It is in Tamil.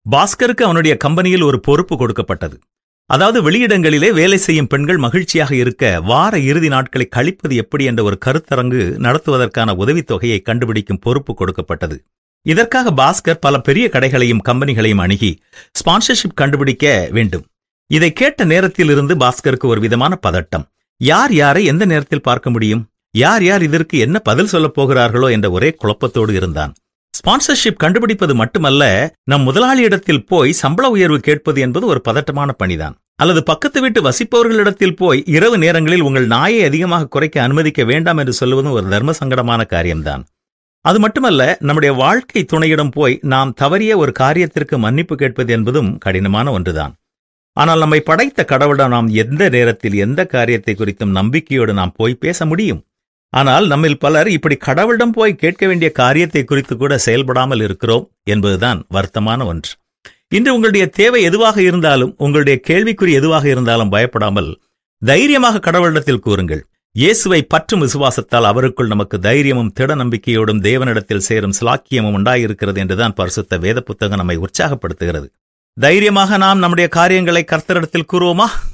பாஸ்கருக்கு அவனுடைய கம்பெனியில் ஒரு பொறுப்பு கொடுக்கப்பட்டது அதாவது வெளியிடங்களிலே வேலை செய்யும் பெண்கள் மகிழ்ச்சியாக இருக்க வார இறுதி நாட்களை கழிப்பது எப்படி என்ற ஒரு கருத்தரங்கு நடத்துவதற்கான உதவித்தொகையை கண்டுபிடிக்கும் பொறுப்பு கொடுக்கப்பட்டது இதற்காக பாஸ்கர் பல பெரிய கடைகளையும் கம்பெனிகளையும் அணுகி ஸ்பான்சர்ஷிப் கண்டுபிடிக்க வேண்டும் இதை கேட்ட நேரத்தில் இருந்து பாஸ்கருக்கு ஒரு விதமான பதட்டம் யார் யாரை எந்த நேரத்தில் பார்க்க முடியும் யார் யார் இதற்கு என்ன பதில் சொல்லப் போகிறார்களோ என்ற ஒரே குழப்பத்தோடு இருந்தான் ஸ்பான்சர்ஷிப் கண்டுபிடிப்பது மட்டுமல்ல நம் முதலாளியிடத்தில் போய் சம்பள உயர்வு கேட்பது என்பது ஒரு பதட்டமான பணிதான் அல்லது பக்கத்து வீட்டு வசிப்பவர்களிடத்தில் போய் இரவு நேரங்களில் உங்கள் நாயை அதிகமாக குறைக்க அனுமதிக்க வேண்டாம் என்று சொல்வதும் ஒரு தர்ம சங்கடமான காரியம்தான் அது மட்டுமல்ல நம்முடைய வாழ்க்கை துணையிடம் போய் நாம் தவறிய ஒரு காரியத்திற்கு மன்னிப்பு கேட்பது என்பதும் கடினமான ஒன்றுதான் ஆனால் நம்மை படைத்த கடவுளிடம் நாம் எந்த நேரத்தில் எந்த காரியத்தை குறித்தும் நம்பிக்கையோடு நாம் போய் பேச முடியும் ஆனால் நம்மில் பலர் இப்படி கடவுளிடம் போய் கேட்க வேண்டிய காரியத்தை குறித்து கூட செயல்படாமல் இருக்கிறோம் என்பதுதான் வருத்தமான ஒன்று இன்று உங்களுடைய தேவை எதுவாக இருந்தாலும் உங்களுடைய கேள்விக்குறி எதுவாக இருந்தாலும் பயப்படாமல் தைரியமாக கடவுளிடத்தில் கூறுங்கள் இயேசுவை பற்றும் விசுவாசத்தால் அவருக்குள் நமக்கு தைரியமும் திட நம்பிக்கையோடும் தேவனிடத்தில் சேரும் சிலாக்கியமும் உண்டாயிருக்கிறது என்றுதான் பரிசுத்த வேத புத்தகம் நம்மை உற்சாகப்படுத்துகிறது தைரியமாக நாம் நம்முடைய காரியங்களை கர்த்தரிடத்தில் கூறுவோமா